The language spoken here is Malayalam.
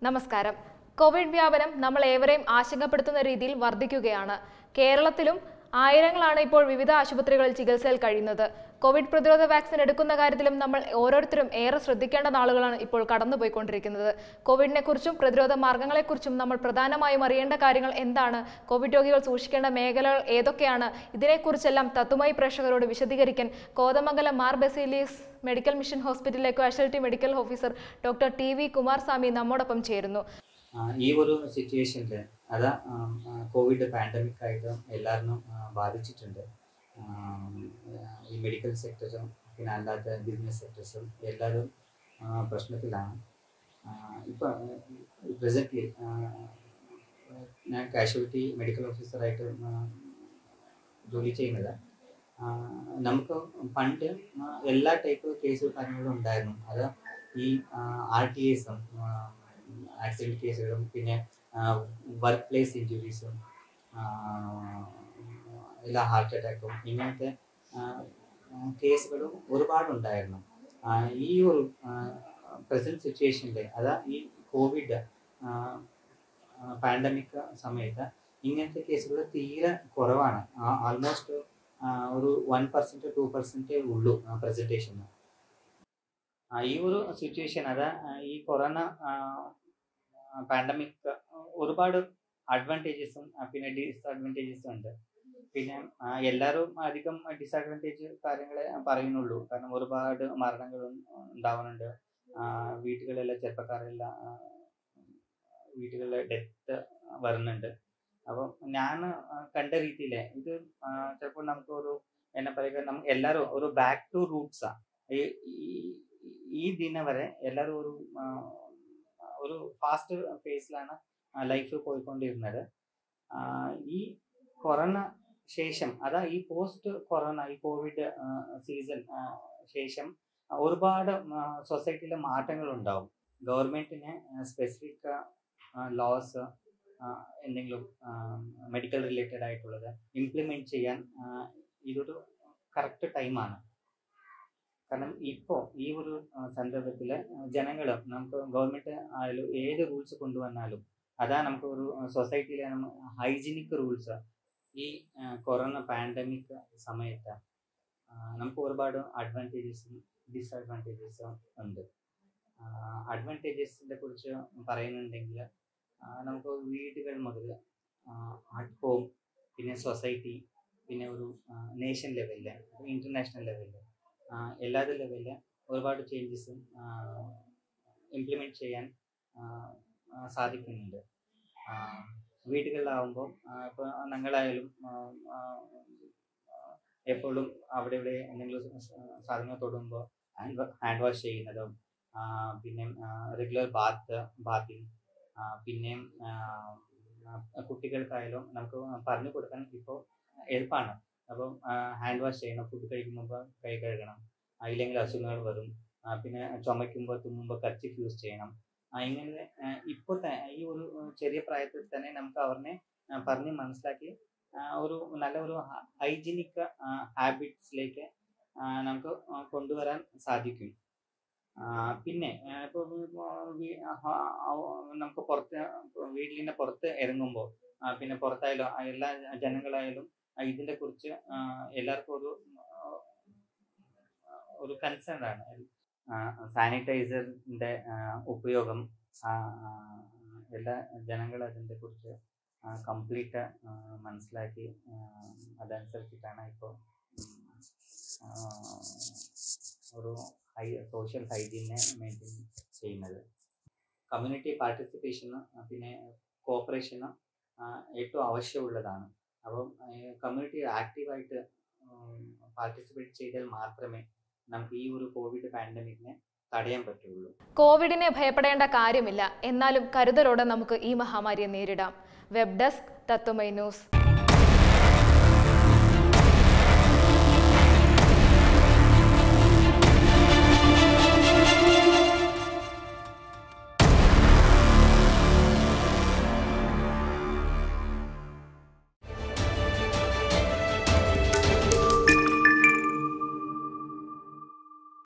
നമസ്കാരം കോവിഡ് വ്യാപനം നമ്മൾ ഏവരെയും ആശങ്കപ്പെടുത്തുന്ന രീതിയിൽ വർദ്ധിക്കുകയാണ് കേരളത്തിലും ആയിരങ്ങളാണ് ഇപ്പോൾ വിവിധ ആശുപത്രികളിൽ ചികിത്സയിൽ കഴിയുന്നത് കോവിഡ് പ്രതിരോധ വാക്സിൻ എടുക്കുന്ന കാര്യത്തിലും നമ്മൾ ഓരോരുത്തരും ഏറെ ശ്രദ്ധിക്കേണ്ട നാളുകളാണ് ഇപ്പോൾ കടന്നുപോയിക്കൊണ്ടിരിക്കുന്നത് കോവിഡിനെ കുറിച്ചും പ്രതിരോധ മാർഗങ്ങളെക്കുറിച്ചും നമ്മൾ പ്രധാനമായും അറിയേണ്ട കാര്യങ്ങൾ എന്താണ് കോവിഡ് രോഗികൾ സൂക്ഷിക്കേണ്ട മേഖലകൾ ഏതൊക്കെയാണ് ഇതിനെക്കുറിച്ചെല്ലാം തത്തുമായി പ്രേക്ഷകരോട് വിശദീകരിക്കാൻ കോതമംഗലം മാർ ബെസിലീസ് മെഡിക്കൽ മിഷൻ ഹോസ്പിറ്റലിലെ casualty medical officer doctor T V Kumaraswamy നമ്മോടൊപ്പം ചേരുന്നു ആ, ഈ ഒരു സിറ്റുവേഷനിൽ അത് കോവിഡ് പാൻഡമിക് ആയിട്ട് എല്ലാവരും ബാധിച്ചിട്ടുണ്ട് ആ, ഈ മെഡിക്കൽ സെക്ടറും പിന്നെ അല്ലാത്ത ബിസിനസ് സെക്ടേഴ്സും എല്ലാവരും ആ, പ്രശ്നത്തിലാണ് ഇപ്പം പ്രസൻ്റ്ലി ഞാൻ കാഷ്വാലിറ്റി മെഡിക്കൽ ഓഫീസറായിട്ട് ആ, ജോലി ചെയ്യുന്നത് ആ, നമുക്ക് പണ്ട് ആ, എല്ലാ ടൈപ്പ് കേസ് കാര്യങ്ങളും ഉണ്ടായിരുന്നു അത് ഈ ആർ ടി എസും ആക്സിഡൻറ്റ് കേസുകളും പിന്നെ വർക്ക് പ്ലേസ് ഇഞ്ചുറീസും എല്ലാ ഹാർട്ട് അറ്റാക്കും ഇങ്ങനത്തെ കേസുകളും ഒരുപാടുണ്ടായിരുന്നു ആ, ഈ ഒരു പ്രസൻറ്റ് സിറ്റുവേഷനിൽ അതാ ഈ കോവിഡ് പാൻഡമിക് സമയത്ത് ഇങ്ങനത്തെ കേസുകൾ തീരെ കുറവാണ് ആൾമോസ്റ്റ് ഒരു വൺ പെർസെൻറ്റ് ടു പെർസെൻറ്റേ ഉള്ളൂ പ്രസൻറ്റേഷന് ഈ ഒരു സിറ്റുവേഷൻ അത് ആ, ഈ കൊറോണ പാൻഡമിക് ഒരുപാട് അഡ്വാൻറ്റേജസും പിന്നെ ഡിസ്അഡ്വാൻറ്റേജസും ഉണ്ട് പിന്നെ ആ, എല്ലാവരും അധികം ഡിസഡ്വാൻറ്റേജ് കാര്യങ്ങളെ പറയുന്നുള്ളൂ കാരണം ഒരുപാട് മരണങ്ങൾ ഉണ്ടാവുന്നുണ്ട് ആ, വീട്ടുകളിലെ ചെറുപ്പക്കാരെല്ലാം ആ, വീട്ടുകളിലെ ഡെത്ത് വരുന്നുണ്ട് അപ്പം ഞാൻ കണ്ട രീതിയിൽ ഇത് ചിലപ്പോൾ നമുക്ക് ഒരു എന്നാ പറയുക നമുക്ക് എല്ലാവരും ഒരു ബാക്ക് ടു റൂട്ട്സാ ഈ ദിനം വരെ എല്ലാവരും ഒരു ആ, ഒരു ഫാസ്റ്റ് ഫേസിലാണ് ലൈഫ് പോയിക്കൊണ്ടിരുന്നത് ആ, ഈ കൊറോണ ശേഷം അതാ ഈ പോസ്റ്റ് കൊറോണ ഈ കോവിഡ് സീസൺ ശേഷം ഒരുപാട് സൊസൈറ്റിയിലെ മാറ്റങ്ങൾ ഉണ്ടാവും ഗവൺമെന്റിന് സ്പെസിഫിക് ലോസ് എന്തെങ്കിലും മെഡിക്കൽ റിലേറ്റഡ് ആയിട്ടുള്ളത് ഇംപ്ലിമെന്റ് ചെയ്യാൻ ആ, ഇതൊരു കറക്റ്റ് ടൈമാണ് കാരണം ഇപ്പോൾ ഈ ഒരു സന്ദർഭത്തിൽ ജനങ്ങൾ നമുക്ക് ഗവൺമെന്റ് ആയാലും ഏത് റൂൾസ് കൊണ്ടുവന്നാലും അതാ നമുക്ക് ഒരു സൊസൈറ്റിയിലെ ഹൈജീനിക് റൂൾസ് ഈ ആ, കൊറോണ പാൻഡമിക് സമയത്ത് ആ, നമുക്ക് ഒരുപാട് അഡ്വാൻറ്റേജസും ഡിസഡ്വാൻറ്റേജസും ഉണ്ട് അഡ്വാൻറ്റേജസിനെ കുറിച്ച് പറയുന്നുണ്ടെങ്കിൽ ആ, നമുക്ക് വീടുകൾ മുതൽ അറ്റ് ഹോം പിന്നെ സൊസൈറ്റി പിന്നെ ഒരു നേഷൻ ലെവലിൽ ഇന്റർനാഷണൽ ലെവലിൽ എല്ലാത്ത ലെവലിൽ ഒരുപാട് ചേഞ്ചസും ഇംപ്ലിമെൻറ്റ് ചെയ്യാൻ ആ, ആ, സാധിക്കുന്നുണ്ട് ആ, വീടുകളിലാവുമ്പോൾ ഇപ്പോൾ ഞങ്ങളായാലും ആ, ആ, എപ്പോഴും അവിടെ ഇവിടെ എന്തെങ്കിലും സാധനങ്ങൾ തൊടുമ്പോൾ ഹാൻഡ് ഹാൻഡ് വാഷ് ചെയ്യുന്നതും ആ, പിന്നെ റെഗുലർ ബാത്ത് ബാത്തിങ് പിന്നെയും ആ, ആ, കുട്ടികൾക്കായാലും നമുക്ക് പറഞ്ഞു കൊടുക്കാൻ ഇപ്പോൾ എളുപ്പമാണ് അപ്പം ഹാൻഡ് വാഷ് ചെയ്യണം ഫുഡ് കഴിക്കുമ്പോൾ കൈ കഴുകണം ആ, ഇല്ലെങ്കിൽ അസുഖങ്ങൾ വരും ആ, പിന്നെ ചുമയ്ക്കുമ്പോൾ തുമ്മുമ്പോൾ കർച്ചിഫ് യൂസ് ചെയ്യണം ആ, ഇങ്ങനെ ഇപ്പോൾ ഈ ഒരു ചെറിയ പ്രായത്തിൽ തന്നെ നമുക്ക് അവരെ ആ, പറഞ്ഞ് മനസ്സിലാക്കി ആ, ഒരു നല്ല ഒരു ഹൈജീനിക് ഹാബിറ്റ്സിലേക്ക് നമുക്ക് ആ, കൊണ്ടുവരാൻ സാധിക്കും ആ, പിന്നെ ഇപ്പോൾ നമുക്ക് പുറത്ത് വീട്ടിലിൻ്റെ പുറത്ത് ഇറങ്ങുമ്പോൾ പിന്നെ പുറത്തായാലും ആ, എല്ലാ ജനങ്ങളായാലും ആ, ഇതിനെ കുറിച്ച് ആ, എല്ലാവർക്കും ഒരു ആ, ഒരു കൺസേൺ ആണ് സാനിറ്റൈസറിന്റെ ഉപയോഗം ആ, ആ, എല്ലാ ജനങ്ങളും അതിനെ കുറിച്ച് കംപ്ലീറ്റ് മനസ്സിലാക്കി ആ, അതനുസരിച്ചിട്ടാണ് ഇപ്പോൾ ഒരു ഹൈ സോഷ്യൽ ഹൈജീനെ മെയിൻറ്റെയിൻ ചെയ്യുന്നത് കമ്മ്യൂണിറ്റി പാർട്ടിസിപ്പേഷന് പിന്നെ കോപ്പറേഷന് ഏറ്റവും ആവശ്യമുള്ളതാണ് അപ്പം കമ്മ്യൂണിറ്റി ആക്റ്റീവായിട്ട് പാർട്ടിസിപ്പേറ്റ് ചെയ്താൽ മാത്രമേ നമുക്ക് ഈ ഒരു കോവിഡ് പാൻഡമിക്കിനെ തടയാൻ പറ്റുള്ളൂ കോവിഡിനെ ഭയപ്പെടേണ്ട കാര്യമില്ല എന്നാലും കരുതലോടെ നമുക്ക് ഈ മഹാമാരിയെ നേരിടാം വെബ് ഡെസ്ക് തത്വമൈ ന്യൂസ്